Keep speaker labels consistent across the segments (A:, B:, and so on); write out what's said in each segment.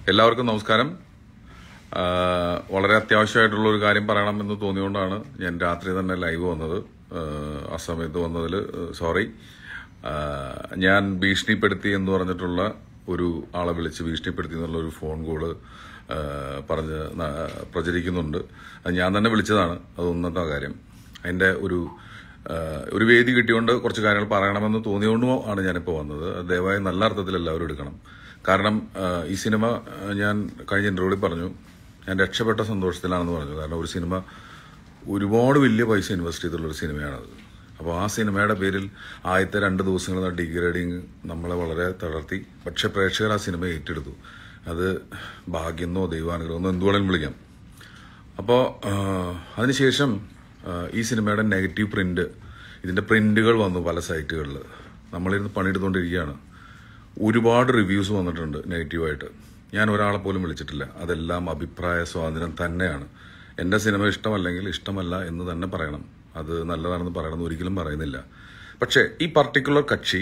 A: എല്ലാവർക്കും നമസ്കാരം ആ, വളരെ അത്യാവശ്യമായിട്ടുള്ള ഒരു കാര്യം പറയണമെന്ന് തോന്നിയുകൊണ്ടാണ് ഞാൻ രാത്രി തന്നെ ലൈവ് വന്നത് ആ, ആ സമയത്ത് വന്നതിൽ സോറി ആ, ഞാൻ ഭീഷണിപ്പെടുത്തി എന്ന് പറഞ്ഞിട്ടുള്ള ഒരു ആളെ വിളിച്ച് ഭീഷണിപ്പെടുത്തി എന്നുള്ള ഒരു ഫോൺ കോള് ആ, പറഞ്ഞ് ന- പ്രചരിക്കുന്നുണ്ട് അത് ഞാൻ തന്നെ വിളിച്ചതാണ് അത് ഒന്നത്തെ കാര്യം അതിന്റെ ഒരു ആ, ഒരു വേദി കിട്ടിയോണ്ട് കുറച്ച് കാര്യങ്ങൾ പറയണമെന്ന് തോന്നിയോണ്ടും ആണ് ഞാനിപ്പോൾ വന്നത് അത് ദയവായി നല്ല അർത്ഥത്തിൽ എല്ലാവരും എടുക്കണം കാരണം ആ, ഈ സിനിമ ആ, ഞാൻ കഴിഞ്ഞ ഇന്റർവ്യൂവിൽ പറഞ്ഞു ഞാൻ രക്ഷപ്പെട്ട സന്തോഷത്തിലാണെന്ന് പറഞ്ഞു കാരണം ഒരു സിനിമ ഒരുപാട് വലിയ പൈസ ഇൻവെസ്റ്റ് ചെയ്തിട്ടുള്ള ഒരു സിനിമയാണത് അപ്പോൾ ആ സിനിമയുടെ പേരിൽ ആദ്യത്തെ രണ്ട് ദിവസങ്ങൾ ഡിഗ്രേഡിങ് നമ്മളെ വളരെ തളർത്തി പക്ഷെ പ്രേക്ഷകർ ആ സിനിമ ഏറ്റെടുത്തു അത് ഭാഗ്യെന്നോ ദൈവാനുഗ്രഹമെന്നോ എന്തുവേണമെങ്കിലും വിളിക്കാം അപ്പോൾ അതിനുശേഷം ആ, ഈ സിനിമയുടെ നെഗറ്റീവ് പ്രിന്റ് ഇതിന്റെ പ്രിന്റുകൾ വന്നു പല സൈറ്റുകളിൽ നമ്മളിരുന്ന് പണിയെടുത്തുകൊണ്ടിരിക്കുകയാണ് ഒരുപാട് റിവ്യൂസ് വന്നിട്ടുണ്ട് നെഗറ്റീവായിട്ട് ഞാൻ ഒരാളെ പോലും വിളിച്ചിട്ടില്ല അതെല്ലാം അഭിപ്രായ സ്വാതന്ത്ര്യം തന്നെയാണ് എന്റെ സിനിമ ഇഷ്ടമല്ലെങ്കിൽ ഇഷ്ടമല്ല എന്ന് തന്നെ പറയണം അത് നല്ലതാണെന്ന് പറയണമെന്ന് ഒരിക്കലും പറയുന്നില്ല പക്ഷേ ഈ പർട്ടിക്കുലർ കക്ഷി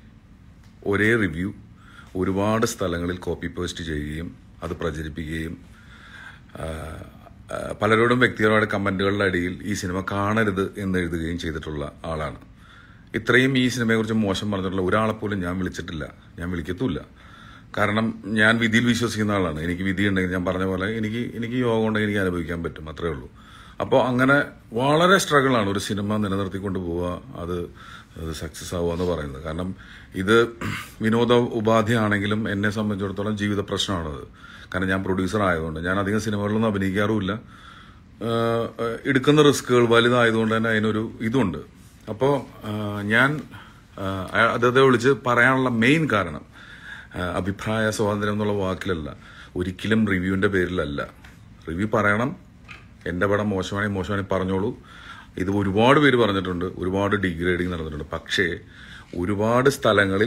A: ഒരേ റിവ്യൂ ഒരുപാട് സ്ഥലങ്ങളിൽ കോപ്പി പേസ്റ്റ് ചെയ്യുകയും അത് പ്രചരിപ്പിക്കുകയും ആ, ആ, പലരോടും വ്യക്തിപരമായ കമന്റുകളുടെ അടിയിൽ ഈ സിനിമ കാണരുത് എന്ന് എഴുതുകയും ചെയ്തിട്ടുള്ള ആളാണ് ഇത്രയും ഈ സിനിമയെക്കുറിച്ച് മോശം പറഞ്ഞിട്ടുള്ള ഒരാളെ പോലും ഞാൻ വിളിച്ചിട്ടില്ല ഞാൻ വിളിക്കത്തുമില്ല കാരണം ഞാൻ വിധിയിൽ വിശ്വസിക്കുന്ന ആളാണ് എനിക്ക് വിധി ഉണ്ടെങ്കിൽ ഞാൻ പറഞ്ഞ പോലെ എനിക്ക് എനിക്ക് യോഗം ഉണ്ടെങ്കിൽ എനിക്ക് അനുഭവിക്കാൻ പറ്റും അത്രേ ഉള്ളൂ അപ്പോൾ അങ്ങനെ വളരെ സ്ട്രഗിൾ ആണ് ഒരു സിനിമ നിലനിർത്തിക്കൊണ്ട് പോവുക അത് അത് സക്സസ് ആവുക എന്ന് പറയുന്നത് കാരണം ഇത് വിനോദ ഉപാധിയാണെങ്കിലും എന്നെ സംബന്ധിച്ചിടത്തോളം ജീവിത പ്രശ്നമാണത് കാരണം ഞാൻ പ്രൊഡ്യൂസർ ആയതുകൊണ്ട് ഞാൻ അധികം സിനിമകളിലൊന്നും അഭിനയിക്കാറുമില്ല ആഹ് ആഹ് എടുക്കുന്ന റിസ്കുകൾ വലുതായതുകൊണ്ട് തന്നെ അതിനൊരു ഇതുണ്ട് അപ്പോൾ ഞാൻ ആഹ് അയാ- അദ്ദേഹത്തെ വിളിച്ച് പറയാനുള്ള മെയിൻ കാരണം ആഹ് അഭിപ്രായ സ്വാതന്ത്ര്യം എന്നുള്ള വാക്കിലല്ല ഒരിക്കലും റിവ്യൂവിന്റെ പേരിലല്ല റിവ്യൂ പറയണം എന്റെ പടം മോശമാണെങ്കിൽ മോശമാണെങ്കിൽ പറഞ്ഞോളൂ ഇത് ഒരുപാട് പേര് പറഞ്ഞിട്ടുണ്ട് ഒരുപാട് ഡിഗ്രേഡിങ് നടന്നിട്ടുണ്ട് പക്ഷേ ഒരുപാട് സ്ഥലങ്ങളിൽ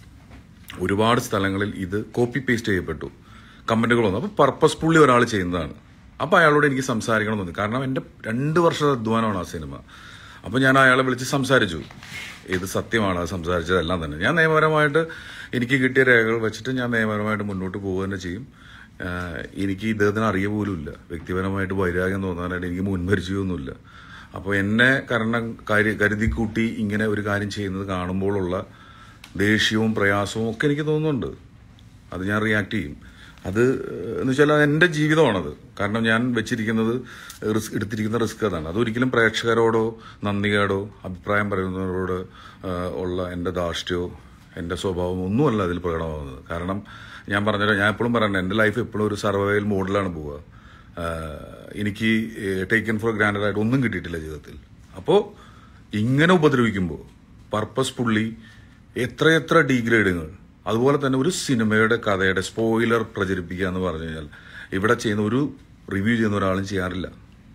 A: ഒരുപാട് സ്ഥലങ്ങളിൽ ഇത് കോപ്പി പേസ്റ്റ് ചെയ്യപ്പെട്ടു കമന്റുകൾ വന്നു അപ്പൊ പർപ്പസ്ഫുള്ളി ഒരാൾ ചെയ്യുന്നതാണ് അപ്പൊ അയാളോട് എനിക്ക് സംസാരിക്കണം എന്ന് തോന്നി കാരണം എന്റെ രണ്ട് വർഷത്തെ അധ്വാനമാണ് ആ സിനിമ അപ്പൊ ഞാൻ അയാളെ വിളിച്ച് സംസാരിച്ചു ഇത് സത്യമാണ് അത് സംസാരിച്ചതെല്ലാം തന്നെ ഞാൻ നിയമപരമായിട്ട് എനിക്ക് കിട്ടിയ രേഖകൾ വെച്ചിട്ട് ഞാൻ നിയമപരമായിട്ട് മുന്നോട്ട് പോവുക തന്നെ ചെയ്യും ആഹ് എനിക്ക് ഇദ്ദേഹത്തിന് അറിയ പോലുമില്ല വ്യക്തിപരമായിട്ട് വൈരാഗ്യം തോന്നാനായിട്ട് എനിക്ക് മുൻപരിചയമൊന്നുമില്ല അപ്പോൾ എന്നെ കാരണം കരു- കരുതി കൂട്ടി ഇങ്ങനെ ഒരു കാര്യം ചെയ്യുന്നത് കാണുമ്പോഴുള്ള ദേഷ്യവും പ്രയാസവും ഒക്കെ എനിക്ക് തോന്നുന്നുണ്ട് അത് ഞാൻ റിയാക്ട് ചെയ്യും അത് എന്ന് വെച്ചാൽ അത് എൻ്റെ ജീവിതമാണത് കാരണം ഞാൻ വെച്ചിരിക്കുന്നത് റിസ്ക് എടുത്തിരിക്കുന്ന റിസ്ക് അതാണ് അതൊരിക്കലും പ്രേക്ഷകരോടോ നന്ദികേടോ അഭിപ്രായം പറയുന്നവരോട് ആ, ഉള്ള എൻ്റെ ധാർഷ്ട്യമോ എൻ്റെ സ്വഭാവം ഒന്നുമല്ല അതിൽ പ്രകടമാകുന്നത് കാരണം ഞാൻ പറഞ്ഞല്ലോ ഞാൻ എപ്പോഴും പറയണ്ട എൻ്റെ ലൈഫ് എപ്പോഴും ഒരു സർവൈവൽ മോഡിലാണ് പോവുക ആ, എനിക്ക് ടേക്കൻ ഫോർ ഗ്രാൻഡഡ് ആയിട്ട് ഒന്നും കിട്ടിയിട്ടില്ല ജീവിതത്തിൽ അപ്പോൾ ഇങ്ങനെ ഉപദ്രവിക്കുമ്പോൾ പർപ്പസ്ഫുള്ളി എത്രയെത്ര ഡീഗ്രേഡിങ്ങൾ അതുപോലെ തന്നെ ഒരു സിനിമയുടെ കഥയുടെ സ്പോയിലർ പ്രചരിപ്പിക്കുക എന്ന് പറഞ്ഞു കഴിഞ്ഞാൽ ഇവിടെ ചെയ്യുന്ന ഒരു റിവ്യൂ ചെയ്യുന്ന ഒരാളും ചെയ്യാറില്ല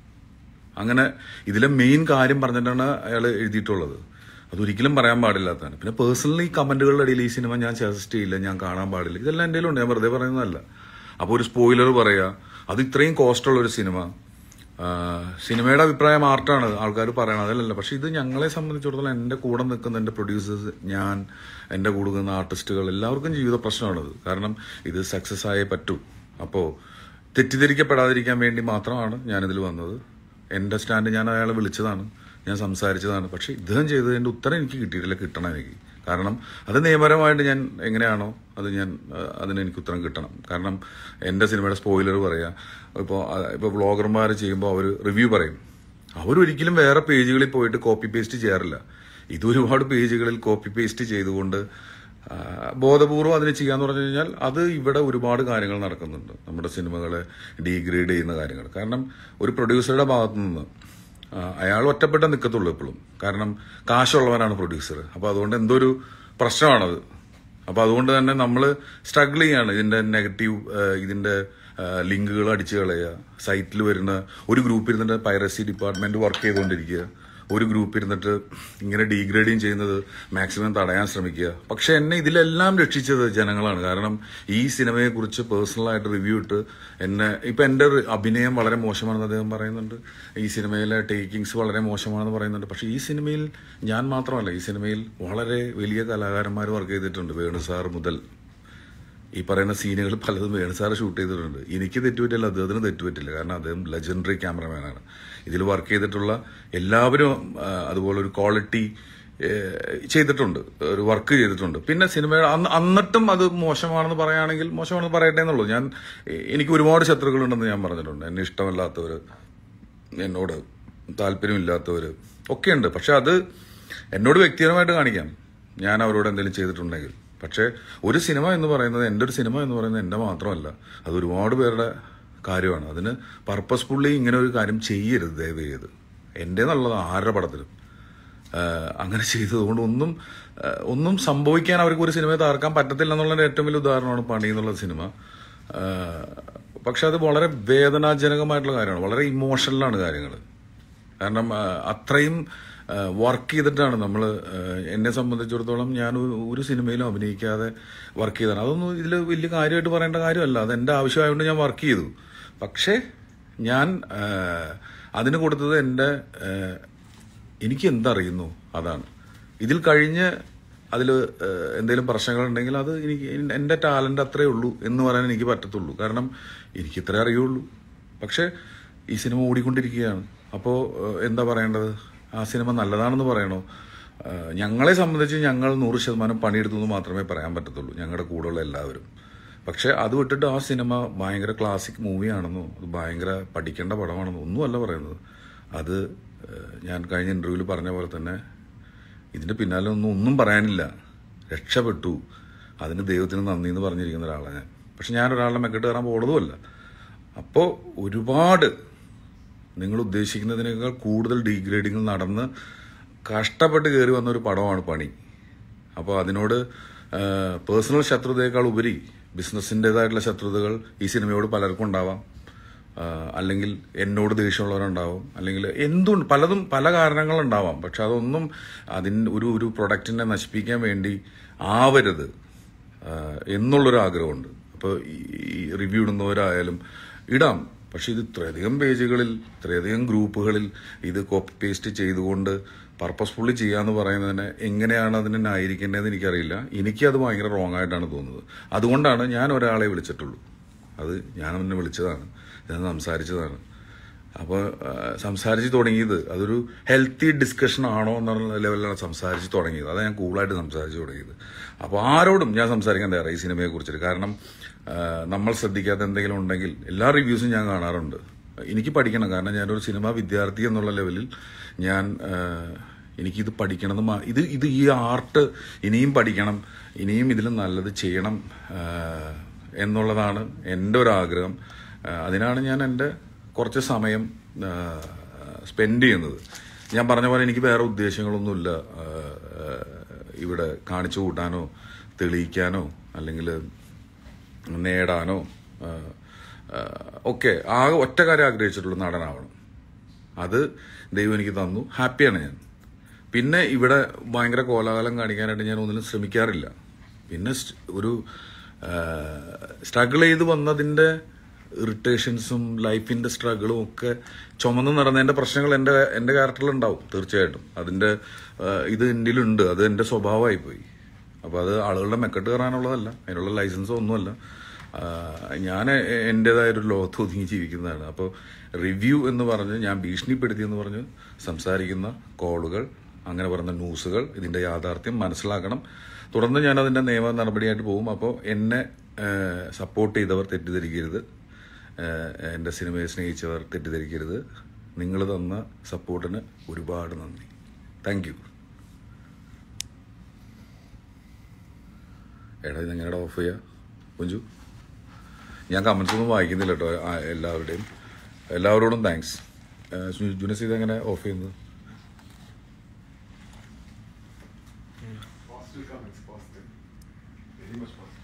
A: അങ്ങനെ ഇതിലെ മെയിൻ കാര്യം പറഞ്ഞിട്ടാണ് അയാൾ എഴുതിയിട്ടുള്ളത് അതൊരിക്കലും പറയാൻ പാടില്ലാത്തതാണ് പിന്നെ പേഴ്സണലി കമന്റുകളുടെ ഇടയിൽ ഈ സിനിമ ഞാൻ സജസ്റ്റ് ചെയ്യില്ല ഞാൻ കാണാൻ പാടില്ല ഇതെല്ലാം എൻ്റെ ഉണ്ട് ഞാൻ വെറുതെ പറയുന്നതല്ല അപ്പോൾ ഒരു സ്പോയിലർ പറയുക അത് ഇത്രയും കോസ്റ്റുള്ള ഒരു സിനിമ ആ, സിനിമയുടെ അഭിപ്രായം ആർട്ടാണ് ആൾക്കാർ പറയണത് അതല്ലല്ല പക്ഷെ ഇത് ഞങ്ങളെ സംബന്ധിച്ചിടത്തോളം എൻ്റെ കൂടെ നിൽക്കുന്ന എൻ്റെ പ്രൊഡ്യൂസേഴ്സ് ഞാൻ എൻ്റെ കൂടെ നിൽക്കുന്ന ആർട്ടിസ്റ്റുകൾ എല്ലാവർക്കും ജീവിത പ്രശ്നമാണത് കാരണം ഇത് സക്സസ് ആയേ പറ്റൂ അപ്പോൾ തെറ്റിദ്ധരിക്കപ്പെടാതിരിക്കാൻ വേണ്ടി മാത്രമാണ് ഞാനിതിൽ വന്നത് എൻ്റെ സ്റ്റാൻഡ് ഞാൻ അയാളെ വിളിച്ചതാണ് ഞാൻ സംസാരിച്ചതാണ് പക്ഷെ ഇദ്ദേഹം ചെയ്തതിന്റെ ഉത്തരം എനിക്ക് കിട്ടിയിട്ടില്ല കിട്ടണം എനിക്ക് കാരണം അത് നിയമപരമായിട്ട് ഞാൻ എങ്ങനെയാണോ അത് ഞാൻ ആ, അതിന് എനിക്ക് ഉത്തരം കിട്ടണം കാരണം എൻ്റെ സിനിമയുടെ സ്പോയിലർ പറയാ ഇപ്പോൾ ഇപ്പോൾ വ്ളോഗർമാർ ചെയ്യുമ്പോൾ അവർ റിവ്യൂ പറയും അവരൊരിക്കലും വേറെ പേജുകളിൽ പോയിട്ട് കോപ്പി പേസ്റ്റ് ചെയ്യാറില്ല ഇത് ഒരുപാട് പേജുകളിൽ കോപ്പി പേസ്റ്റ് ചെയ്തുകൊണ്ട് ആ, ബോധപൂർവം അതിന് ചെയ്യാന്ന് പറഞ്ഞു കഴിഞ്ഞാൽ അത് ഇവിടെ ഒരുപാട് കാര്യങ്ങൾ നടക്കുന്നുണ്ട് നമ്മുടെ സിനിമകളെ ഡീഗ്രേഡ് ചെയ്യുന്ന കാര്യങ്ങൾ കാരണം ഒരു പ്രൊഡ്യൂസറുടെ ഭാഗത്തു നിന്ന് ആ, അയാൾ ഒറ്റപ്പെട്ട നിൽക്കത്തുള്ളൂ എപ്പോഴും കാരണം കാശുള്ളവനാണ് പ്രൊഡ്യൂസർ അപ്പൊ അതുകൊണ്ട് എന്തോ ഒരു പ്രശ്നമാണത് അപ്പൊ അതുകൊണ്ട് തന്നെ നമ്മൾ സ്ട്രഗിൾ ചെയ്യാണ് ഇതിന്റെ നെഗറ്റീവ് ഇതിന്റെ ലിങ്കുകൾ അടിച്ചു കളയുക സൈറ്റിൽ വരുന്ന ഒരു ഗ്രൂപ്പ് ഇരുന്നിട്ട് പൈറസി ഡിപ്പാർട്ട്മെന്റ് വർക്ക് ചെയ്തുകൊണ്ടിരിക്കുക ഒരു ഗ്രൂപ്പ് ഇരുന്നിട്ട് ഇങ്ങനെ ഡീഗ്രേഡിങ് ചെയ്യുന്നത് മാക്സിമം തടയാൻ ശ്രമിക്കുക പക്ഷെ എന്നെ ഇതിലെല്ലാം രക്ഷിച്ചത് ജനങ്ങളാണ് കാരണം ഈ സിനിമയെക്കുറിച്ച് പേഴ്സണലായിട്ട് റിവ്യൂ ഇട്ട് എന്നെ ഇപ്പൊ എന്റെ ഒരു അഭിനയം വളരെ മോശമാണെന്ന് അദ്ദേഹം പറയുന്നുണ്ട് ഈ സിനിമയിലെ ടേക്കിങ്സ് വളരെ മോശമാണെന്ന് പറയുന്നുണ്ട് പക്ഷെ ഈ സിനിമയിൽ ഞാൻ മാത്രമല്ല ഈ സിനിമയിൽ വളരെ വലിയ കലാകാരന്മാർ വർക്ക് ചെയ്തിട്ടുണ്ട് വേണു സാർ മുതൽ ഈ പറയുന്ന സീനുകൾ പലതും വേണു സാറ് ഷൂട്ട് ചെയ്തിട്ടുണ്ട് എനിക്ക് തെറ്റുപറ്റില്ല അദ്ദേഹത്തിന് തെറ്റുപറ്റില്ല കാരണം അദ്ദേഹം ലെജൻഡറി ക്യാമറമാനാണ് ഇതിൽ വർക്ക് ചെയ്തിട്ടുള്ള എല്ലാവരും ആ, അതുപോലെ ഒരു ക്വാളിറ്റി ചെയ്തിട്ടുണ്ട് ഒരു വർക്ക് ചെയ്തിട്ടുണ്ട് പിന്നെ സിനിമ അന്ന് അന്നിട്ടും അത് മോശമാണെന്ന് പറയുകയാണെങ്കിൽ മോശമാണെന്ന് പറയട്ടെ എന്നുള്ളൂ ഞാൻ എനിക്ക് ഒരുപാട് ശത്രുക്കളുണ്ടെന്ന് ഞാൻ പറഞ്ഞിട്ടുണ്ട് എന്നെ ഇഷ്ടമല്ലാത്തവർ എന്നോട് താല്പര്യമില്ലാത്തവർ ഒക്കെ ഉണ്ട് പക്ഷെ അത് എന്നോട് വ്യക്തിപരമായിട്ട് കാണിക്കാം ഞാൻ അവരോട് എന്തെങ്കിലും ചെയ്തിട്ടുണ്ടെങ്കിൽ പക്ഷേ ഒരു സിനിമ എന്ന് പറയുന്നത് എൻ്റെ ഒരു സിനിമ എന്ന് പറയുന്നത് എൻ്റെ മാത്രമല്ല അത് ഒരുപാട് പേരുടെ കാര്യമാണ് അതിന് പർപ്പസ്ഫുള്ളി ഇങ്ങനെ ഒരു കാര്യം ചെയ്യരുത് ദയവ് ചെയ്ത് എൻ്റെ എന്നുള്ളത് ആരുടെ പടത്തിലും ആഹ് അങ്ങനെ ചെയ്തതുകൊണ്ട് ഒന്നും ആഹ് ഒന്നും സംഭവിക്കാൻ അവർക്ക് ഒരു സിനിമയെ തകർക്കാൻ പറ്റത്തില്ല എന്നുള്ളതിന്റെ ഏറ്റവും വലിയ ഉദാഹരണമാണ് പണി എന്നുള്ള സിനിമ ആഹ് പക്ഷെ അത് വളരെ വേദനാജനകമായിട്ടുള്ള കാര്യമാണ് വളരെ ഇമോഷണലാണ് കാര്യങ്ങൾ കാരണം ആഹ് അത്രയും വർക്ക് ചെയ്തിട്ടാണ് നമ്മൾ എന്നെ സംബന്ധിച്ചിടത്തോളം ഞാൻ ഒരു- ഒരു സിനിമയിലും അഭിനയിക്കാതെ വർക്ക് ചെയ്തതാണ് അതൊന്നും ഇതിൽ വലിയ കാര്യമായിട്ട് പറയേണ്ട കാര്യമല്ല അത് എൻ്റെ ആവശ്യമായതുകൊണ്ട് ഞാൻ വർക്ക് ചെയ്തു പക്ഷേ ഞാൻ ആഹ് അതിന് കൊടുത്തത് എൻ്റെ ആഹ് എനിക്ക് എന്തറിയുന്നു അതാണ് ഇതിൽ കഴിഞ്ഞ് അതിൽ എന്തെങ്കിലും പ്രശ്നങ്ങളുണ്ടെങ്കിൽ അത് എനിക്ക് എൻ്റെ ടാലൻ്റ് അത്രേ ഉള്ളൂ എന്ന് പറയാൻ എനിക്ക് പറ്റത്തുള്ളൂ കാരണം എനിക്ക് ഇത്രേ അറിയുള്ളൂ പക്ഷേ ഈ സിനിമ ഓടിക്കൊണ്ടിരിക്കുകയാണ് അപ്പോൾ എന്താ പറയേണ്ടത് ആ സിനിമ നല്ലതാണെന്ന് പറയണോ ഏഹ് ഞങ്ങളെ സംബന്ധിച്ച് ഞങ്ങൾ നൂറ് ശതമാനം പണിയെടുത്തു എന്ന് മാത്രമേ പറയാൻ പറ്റത്തുള്ളൂ ഞങ്ങളുടെ കൂടെയുള്ള എല്ലാവരും പക്ഷെ അത് വിട്ടിട്ട് ആ സിനിമ ഭയങ്കര ക്ലാസിക് മൂവിയാണെന്നോ അത് ഭയങ്കര പഠിക്കേണ്ട പടമാണെന്നോ ഒന്നുമല്ല പറയുന്നത് അത് ഏഹ്, ഞാൻ കഴിഞ്ഞ ഇന്റർവ്യൂവിൽ പറഞ്ഞ പോലെ തന്നെ ഇതിന്റെ പിന്നാലെ ഒന്നും ഒന്നും പറയാനില്ല രക്ഷപ്പെട്ടു അതിന് ദൈവത്തിന് നന്ദി എന്ന് പറഞ്ഞിരിക്കുന്ന ഒരാളാണ് ഞാൻ പക്ഷെ ഞാൻ ഒരാളുടെ മെക്കെട്ട് കയറാൻ പോകുന്നതുമല്ല അപ്പോൾ ഒരുപാട് നിങ്ങൾ ഉദ്ദേശിക്കുന്നതിനേക്കാൾ കൂടുതൽ ഡീഗ്രേഡിങ് നടന്ന് കഷ്ടപ്പെട്ട് കയറി വന്ന ഒരു പടമാണ് പണി അപ്പോൾ അതിനോട് പേഴ്സണൽ ശത്രുതയേക്കാൾ ഉപരി ബിസിനസ്സിൻ്റെതായിട്ടുള്ള ശത്രുതകൾ ഈ സിനിമയോട് പലർക്കും ഉണ്ടാവാം ആ, അല്ലെങ്കിൽ എന്നോട് ദേഷ്യമുള്ളവരുണ്ടാവും അല്ലെങ്കിൽ എന്തും പലതും പല കാരണങ്ങളുണ്ടാവാം പക്ഷെ അതൊന്നും അതിന് ഒരു ഒരു പ്രൊഡക്റ്റിനെ നശിപ്പിക്കാൻ വേണ്ടി ആവരുത് ആ, എന്നുള്ളൊരു ആഗ്രഹമുണ്ട് അപ്പോൾ ഈ റിവ്യൂ ഇടുന്നവരായാലും ഇടാം പക്ഷെ ഇത് ഇത്രയധികം പേജുകളിൽ ഇത്രയധികം ഗ്രൂപ്പുകളിൽ ഇത് കോപ്പി പേസ്റ്റ് ചെയ്തുകൊണ്ട് പർപ്പസ്ഫുള്ളി ചെയ്യാന്ന് പറയുന്നതിന് എങ്ങനെയാണ് അതിനെ ന്യായീകരിക്കേണ്ടതെന്ന് എനിക്കറിയില്ല എനിക്കത് ഭയങ്കര റോങ് ആയിട്ടാണ് തോന്നുന്നത് അതുകൊണ്ടാണ് ഞാൻ ഒരാളെ വിളിച്ചിട്ടുള്ളൂ അത് ഞാൻ അവനെ വിളിച്ചതാണ് ഞാൻ സംസാരിച്ചതാണ് അപ്പോൾ സംസാരിച്ച് തുടങ്ങിയത് അതൊരു ഹെൽത്തി ഡിസ്കഷൻ ആണോ എന്നുള്ള ലെവലിലാണ് സംസാരിച്ച് തുടങ്ങിയത് അതാണ് ഞാൻ കൂളായിട്ട് സംസാരിച്ച് തുടങ്ങിയത് അപ്പോൾ ആരോടും ഞാൻ സംസാരിക്കാൻ തയ്യാറായി ഈ സിനിമയെ കുറിച്ചിട്ട് കാരണം ആ, നമ്മൾ ശ്രദ്ധിക്കാത്ത എന്തെങ്കിലും ഉണ്ടെങ്കിൽ എല്ലാ റിവ്യൂസും ഞാൻ കാണാറുണ്ട് എനിക്ക് പഠിക്കണം കാരണം ഞാനൊരു സിനിമ വിദ്യാർത്ഥി എന്നുള്ള ലെവലിൽ ഞാൻ ആ, എനിക്കിത് പഠിക്കണം എന്ന് മാ- ഇത് ഇത് ഈ ആർട്ട് ഇനിയും പഠിക്കണം ഇനിയും ഇതിൽ നല്ലത് ചെയ്യണം ആ, എന്നുള്ളതാണ് എൻ്റെ ഒരു ആഗ്രഹം ആ, അതിനാണ് ഞാൻ എൻ്റെ കുറച്ച് സമയം സ്പെൻഡ് ചെയ്യുന്നത് ഞാൻ പറഞ്ഞ പോലെ എനിക്ക് വേറെ ഉദ്ദേശങ്ങളൊന്നുമില്ല ആ, ആ, ഇവിടെ കാണിച്ചു കൂട്ടാനോ തെളിയിക്കാനോ അല്ലെങ്കിൽ നേടാനോ ആ, ആ, ഒക്കെ ആകെ ഒറ്റ കാര്യം ആഗ്രഹിച്ചിട്ടുള്ള നടനാവണം അത് ദൈവം എനിക്ക് തന്നു ഹാപ്പിയാണ് ഞാൻ പിന്നെ ഇവിടെ ഭയങ്കര കോലാഹലം കാണിക്കാനായിട്ട് ഞാൻ ഒന്നിനും ശ്രമിക്കാറില്ല പിന്നെ സ്റ്റ്- ഒരു സ്ട്രഗിൾ ചെയ്ത് വന്നതിന്റെ ഇറിറ്റേഷൻസും ലൈഫിന്റെ സ്ട്രഗിളും ഒക്കെ ചുമന്ന് നടന്നതിന്റെ പ്രശ്നങ്ങൾ എൻ്റെ എൻ്റെ ക്യാരക്ടറിൽ ഉണ്ടാവും തീർച്ചയായിട്ടും അതിന്റെ ആ, ഇത് എൻ്റെ അത് എൻ്റെ സ്വഭാവമായി പോയി അപ്പോൾ അത് ആളുകളുടെ മെക്കെട്ട് കയറാനുള്ളതല്ല അതിനുള്ള ലൈസൻസോ ഒന്നുമല്ല ആ, ഞാൻ എ- എൻ്റെതായൊരു ലോകത്ത് ഒതുങ്ങി ജീവിക്കുന്നതാണ് അപ്പോൾ റിവ്യൂ എന്ന് പറഞ്ഞ് ഞാൻ ഭീഷണിപ്പെടുത്തി എന്ന് പറഞ്ഞ് സംസാരിക്കുന്ന കോളുകൾ അങ്ങനെ പറയുന്ന ന്യൂസുകൾ ഇതിൻ്റെ യാഥാർത്ഥ്യം മനസ്സിലാക്കണം തുടർന്ന് ഞാൻ അതിൻ്റെ നിയമ നടപടിയായിട്ട് പോകും അപ്പോൾ എന്നെ സപ്പോർട്ട് ചെയ്തവർ തെറ്റിദ്ധരിക്കരുത് ഏഹ്, എൻ്റെ സിനിമയെ സ്നേഹിച്ചവർ തെറ്റിദ്ധരിക്കരുത് നിങ്ങൾ തന്ന സപ്പോർട്ടിന് ഒരുപാട് നന്ദി താങ്ക് യു എടാ ഇതെങ്ങനെയാ ഓഫ് ചെയ്യുക കുഞ്ചു ഞാൻ കമൻസ് ഒന്നും വായിക്കുന്നില്ല കേട്ടോ ആ, എല്ലാവരുടെയും എല്ലാവരോടും താങ്ക്സ് ജുനസ് ഇതെങ്ങനെ ഓഫ് ചെയ്യുന്നത്
B: Positive comments, positive. Very much positive.